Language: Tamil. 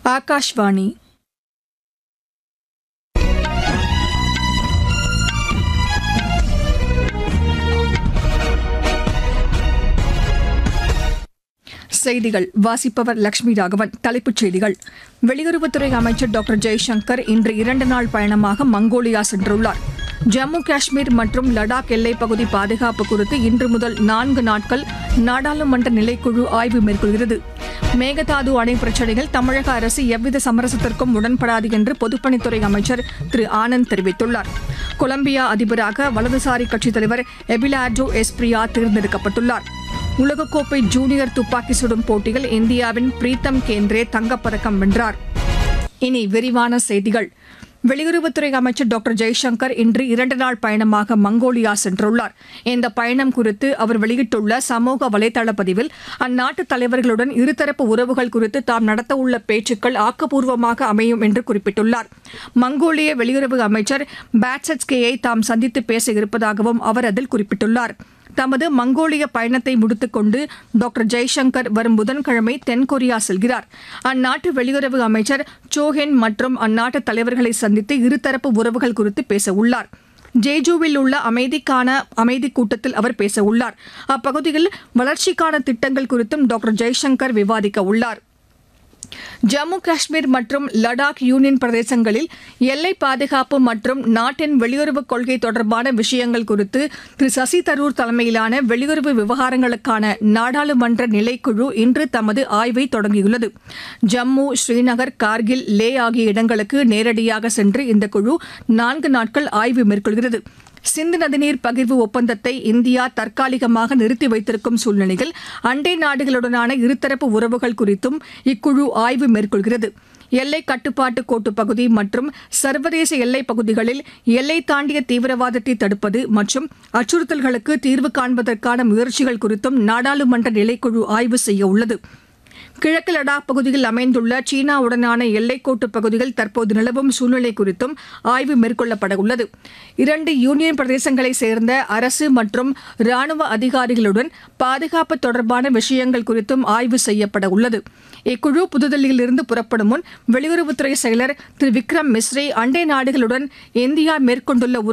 ஆகாஷ்வாணி செய்திகள் வாசிப்பவர் லட்சுமி ராகவன் தலைப்புச் செய்திகள் வெளியுறவுத்துறை அமைச்சர் டாக்டர் ஜெய்சங்கர் இன்று இரண்டு நாள் பயணமாக மங்கோலியா சென்றுள்ளார் ஜம்மு காஷ்மீர் மற்றும் லடாக் எல்லைப் பகுதி பாதுகாப்பு குறித்து இன்று முதல் நான்கு நாட்கள் நாடாளுமன்ற நிலைக்குழு ஆய்வு மேற்கொள்கிறது மேகதாது அணை பிரச்சினையில் தமிழக அரசு எவ்வித சமரசத்திற்கும் உடன்படாது என்று பொதுப்பணித்துறை அமைச்சர் திரு ஆனந்த் தெரிவித்துள்ளார் கொலம்பியா அதிபராக வலதுசாரி கட்சித் தலைவர் எபிலார்டோ எஸ்பிரியா தேர்ந்தெடுக்கப்பட்டுள்ளார் உலகக்கோப்பை ஜூனியர் துப்பாக்கி சுடும் போட்டியில் இந்தியாவின் பிரீத்தம் கேந்திரே தங்கப்பதக்கம் வென்றார் இனி விரிவான செய்திகள் வெளியுறவுத்துறை அமைச்சர் டாக்டர் ஜெய்சங்கர் இன்று இரண்டு நாள் பயணமாக மங்கோலியா சென்றுள்ளார் இந்த பயணம் குறித்து அவர் வெளியிட்டுள்ள சமூக வலைதள பதிவில் அந்நாட்டு தலைவர்களுடன் இருதரப்பு உறவுகள் குறித்து தாம் நடத்தவுள்ள பேச்சுக்கள் ஆக்கப்பூர்வமாக அமையும் என்று குறிப்பிட்டுள்ளார் மங்கோலிய வெளியுறவு அமைச்சர் பேட்சட்ஸ்கேயை தாம் சந்தித்து பேச இருப்பதாகவும் அவர் அதில் குறிப்பிட்டுள்ளார் தமது மங்கோலிய பயணத்தை முடித்துக் கொண்டு டாக்டர் ஜெய்சங்கர் வரும் புதன்கிழமை தென்கொரியா செல்கிறார் அந்நாட்டு வெளியுறவு அமைச்சர் சோஹென் மற்றும் அந்நாட்டு தலைவர்களை சந்தித்து இருதரப்பு உறவுகள் குறித்து பேச உள்ளார் ஜேஜூவில் உள்ள அமைதிக்கான அமைதி கூட்டத்தில் அவர் பேச உள்ளார் அப்பகுதியில் வளர்ச்சிக்கான திட்டங்கள் குறித்தும் டாக்டர் ஜெய்சங்கர் விவாதிக்க உள்ளார் ஜம்மு காஷ்மீர் மற்றும் லடாக் யூனியன் பிரதேசங்களில் எல்லை பாதுகாப்பு மற்றும் நாட்டின் வெளியுறவுக் கொள்கை தொடர்பான விஷயங்கள் குறித்து திரு சசி தரூர் தலைமையிலான வெளியுறவு விவகாரங்களுக்கான நாடாளுமன்ற நிலைக்குழு இன்று தமது ஆய்வை தொடங்கியுள்ளது ஜம்மு ஸ்ரீநகர் கார்கில் லே ஆகிய இடங்களுக்கு நேரடியாக சென்று இந்த குழு நான்கு நாட்கள் ஆய்வு மேற்கொள்கிறது சிந்து நதிநீர் பகிர்வு ஒப்பந்தத்தை இந்தியா தற்காலிகமாக நிறுத்தி வைத்திருக்கும் சூழ்நிலையில் அண்டை நாடுகளுடனான இருதரப்பு உறவுகள் குறித்தும் இக்குழு ஆய்வு மேற்கொள்கிறது எல்லை கட்டுப்பாட்டு கோட்டு பகுதி மற்றும் சர்வதேச எல்லைப் பகுதிகளில் எல்லை தாண்டிய தீவிரவாதத்தை தடுப்பது மற்றும் அச்சுறுத்தல்களுக்கு தீர்வு காண்பதற்கான முயற்சிகள் குறித்தும் நாடாளுமன்ற நிலைக்குழு ஆய்வு செய்ய உள்ளது கிழக்கு லடாக் பகுதியில் அமைந்துள்ள சீனாவுடனான எல்லைக்கோட்டு பகுதியில் தற்போது நிலவும் சூழ்நிலை குறித்தும் ஆய்வு மேற்கொள்ளப்பட உள்ளது இரண்டு யூனியன் பிரதேசங்களைச் சேர்ந்த அரசு மற்றும் ராணுவ அதிகாரிகளுடன் பாதுகாப்பு தொடர்பான விஷயங்கள் குறித்தும் ஆய்வு செய்யப்பட உள்ளது இக்குழு புதுதில்லியிலிருந்து புறப்படும் முன் வெளியுறவுத்துறை செயலர் திரு விக்ரம் மிஸ்ரி அண்டை நாடுகளுடன் இந்தியா மேற்கொண்டுள்ள